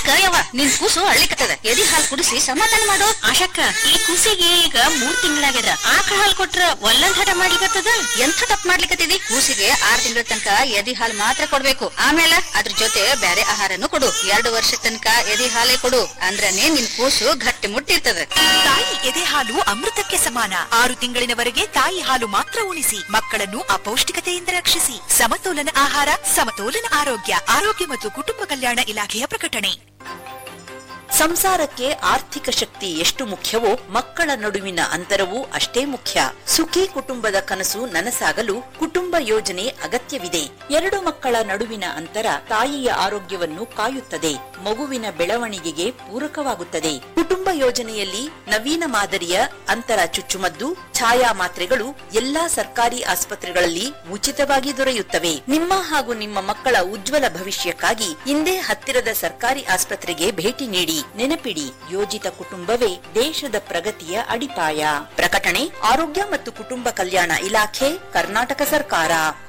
ಯಾಕ ಯವ್ವ ನಿನ್ ಕೂಸು ಅಳ್ಳಿಕತ್ತದ ಎದಿ ಹಾಲ್ ಕುಡಿಸಿ ಸಮಾಧಾನ ಮಾಡು ಆಶಕ್ಕ ಈ ಕೂಸಿಗೆ ಈಗ ಮೂರ್ ತಿಂಗಳಾಗ್ಯದ ಆಕಳ ಹಾಲ್ ಕೊಟ್ರ ಒಲ್ಲಂದ್ ಹಠ ಮಾಡ್ಲಿಕತ್ತದ ಎಂಥ ತಪ್ಪು ಮಾಡ್ಲಿಕತ್ತಿದಿ ಕೂಸಿಗೆ ಆರ್ ತಿಂಗಳ ತನಕ ಎದಿ ಹಾಲ್ ಮಾತ್ರ ಕೊಡ್ಬೇಕು ಆಮೇಲೆ ಅದ್ರ ಜೊತೆ ಬ್ಯಾರೆ ಆಹಾರನು ಕೊಡು ಎರಡು ವರ್ಷ ತನಕ ಎದಿ ಹಾಲೇ ಕೊಡು ಅಂದ್ರನೇ ನಿನ್ ಕೂಸು ಗಟ್ಟಿ ಮುಟ್ಟಿರ್ತದ ತಾಯಿ ಎದೆ ಹಾಲು ಅಮೃತಕ್ಕೆ ಸಮಾನ ಆರು ತಿಂಗಳಿನವರೆಗೆ ತಾಯಿ ಹಾಲು ಮಾತ್ರ ಉಣಿಸಿ ಮಕ್ಕಳನ್ನು ಅಪೌಷ್ಟಿಕತೆಯಿಂದ ರಕ್ಷಿಸಿ ಸಮತೋಲನ ಆಹಾರ ಸಮತೋಲನ ಆರೋಗ್ಯ ಆರೋಗ್ಯ ಮತ್ತು ಕುಟುಂಬ ಕಲ್ಯಾಣ ಇಲಾಖೆಯ ಪ್ರಕಟಣೆ ಸಂಸಾರಕ್ಕೆ ಆರ್ಥಿಕ ಶಕ್ತಿ ಎಷ್ಟು ಮುಖ್ಯವೋ ಮಕ್ಕಳ ನಡುವಿನ ಅಂತರವೂ ಅಷ್ಟೇ ಮುಖ್ಯ ಸುಖಿ ಕುಟುಂಬದ ಕನಸು ನನಸಾಗಲು ಕುಟುಂಬ ಯೋಜನೆ ಅಗತ್ಯವಿದೆ ಎರಡು ಮಕ್ಕಳ ನಡುವಿನ ಅಂತರ ತಾಯಿಯ ಆರೋಗ್ಯವನ್ನು ಕಾಯುತ್ತದೆ ಮಗುವಿನ ಬೆಳವಣಿಗೆಗೆ ಪೂರಕವಾಗುತ್ತದೆ ಕುಟುಂಬ ಯೋಜನೆಯಲ್ಲಿ ನವೀನ ಮಾದರಿಯ ಅಂತರ ಚುಚ್ಚುಮದ್ದು ಛಾಯಾ ಮಾತ್ರೆಗಳು ಎಲ್ಲಾ ಸರ್ಕಾರಿ ಆಸ್ಪತ್ರೆಗಳಲ್ಲಿ ಉಚಿತವಾಗಿ ದೊರೆಯುತ್ತವೆ ನಿಮ್ಮ ಹಾಗೂ ನಿಮ್ಮ ಮಕ್ಕಳ ಉಜ್ವಲ ಭವಿಷ್ಯಕ್ಕಾಗಿ ಇಂದೇ ಹತ್ತಿರದ ಸರ್ಕಾರಿ ಆಸ್ಪತ್ರೆಗೆ ಭೇಟಿ ನೀಡಿ ನೆನಪಿಡಿ ಯೋಜಿತ ಕುಟುಂಬವೇ ದೇಶದ ಪ್ರಗತಿಯ ಅಡಿಪಾಯ ಪ್ರಕಟಣೆ ಆರೋಗ್ಯ ಮತ್ತು ಕುಟುಂಬ ಕಲ್ಯಾಣ ಇಲಾಖೆ ಕರ್ನಾಟಕ ಸರ್ಕಾರ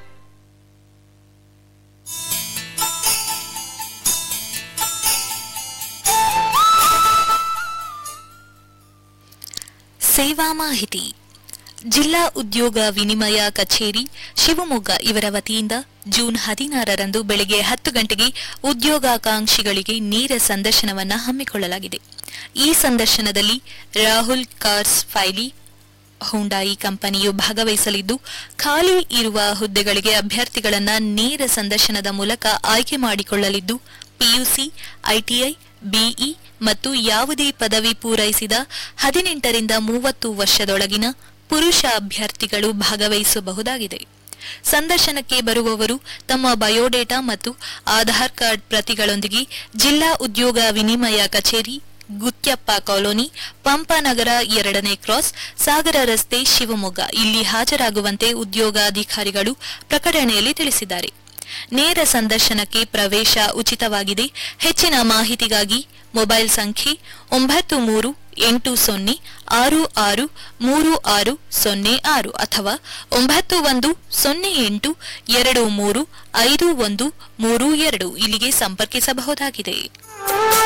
ಸೇವಾ ಮಾಹಿತಿ ಜಿಲ್ಲಾ ಉದ್ಯೋಗ ವಿನಿಮಯ ಕಚೇರಿ ಶಿವಮೊಗ್ಗ ಇವರ ವತಿಯಿಂದ ಜೂನ್ ಹದಿನಾರರಂದು ಬೆಳಗ್ಗೆ ಹತ್ತು ಗಂಟೆಗೆ ಉದ್ಯೋಗಾಕಾಂಕ್ಷಿಗಳಿಗೆ ನೇರ ಸಂದರ್ಶನವನ್ನ ಹಮ್ಮಿಕೊಳ್ಳಲಾಗಿದೆ ಈ ಸಂದರ್ಶನದಲ್ಲಿ ರಾಹುಲ್ ಕಾರ್ಸ್ ಫೈಲಿ ಹುಂಡಾಯಿ ಕಂಪನಿಯು ಭಾಗವಹಿಸಲಿದ್ದು ಖಾಲಿ ಇರುವ ಹುದ್ದೆಗಳಿಗೆ ಅಭ್ಯರ್ಥಿಗಳನ್ನ ನೇರ ಸಂದರ್ಶನದ ಮೂಲಕ ಆಯ್ಕೆ ಮಾಡಿಕೊಳ್ಳಲಿದ್ದು ಪಿಯುಸಿ ಐಟಿಐ ಬಿಇ ಮತ್ತು ಯಾವುದೇ ಪದವಿ ಪೂರೈಸಿದ ಹದಿನೆಂಟರಿಂದ ಮೂವತ್ತು ವರ್ಷದೊಳಗಿನ ಪುರುಷ ಅಭ್ಯರ್ಥಿಗಳು ಭಾಗವಹಿಸಬಹುದಾಗಿದೆ ಸಂದರ್ಶನಕ್ಕೆ ಬರುವವರು ತಮ್ಮ ಬಯೋಡೇಟಾ ಮತ್ತು ಆಧಾರ್ ಕಾರ್ಡ್ ಪ್ರತಿಗಳೊಂದಿಗೆ ಜಿಲ್ಲಾ ಉದ್ಯೋಗ ವಿನಿಮಯ ಕಚೇರಿ ಗುತ್ಯಪ್ಪ ಕಾಲೋನಿ ಪಂಪನಗರ ಎರಡನೇ ಕ್ರಾಸ್ ಸಾಗರ ರಸ್ತೆ ಶಿವಮೊಗ್ಗ ಇಲ್ಲಿ ಹಾಜರಾಗುವಂತೆ ಉದ್ಯೋಗಾಧಿಕಾರಿಗಳು ಪ್ರಕಟಣೆಯಲ್ಲಿ ತಿಳಿಸಿದ್ದಾರೆ ನೇರ ಸಂದರ್ಶನಕ್ಕೆ ಪ್ರವೇಶ ಉಚಿತವಾಗಿದೆ ಹೆಚ್ಚಿನ ಮಾಹಿತಿಗಾಗಿ ಮೊಬೈಲ್ ಸಂಖ್ಯೆ ಒಂಬತ್ತು ಮೂರು ಎಂಟು ಸೊನ್ನೆ ಆರು ಆರು ಮೂರು ಆರು ಸೊನ್ನೆ ಆರು ಅಥವಾ ಒಂಬತ್ತು ಒಂದು ಸೊನ್ನೆ ಎಂಟು ಎರಡು ಮೂರು ಐದು ಒಂದು ಮೂರು ಎರಡು ಇಲ್ಲಿಗೆ ಸಂಪರ್ಕಿಸಬಹುದಾಗಿದೆ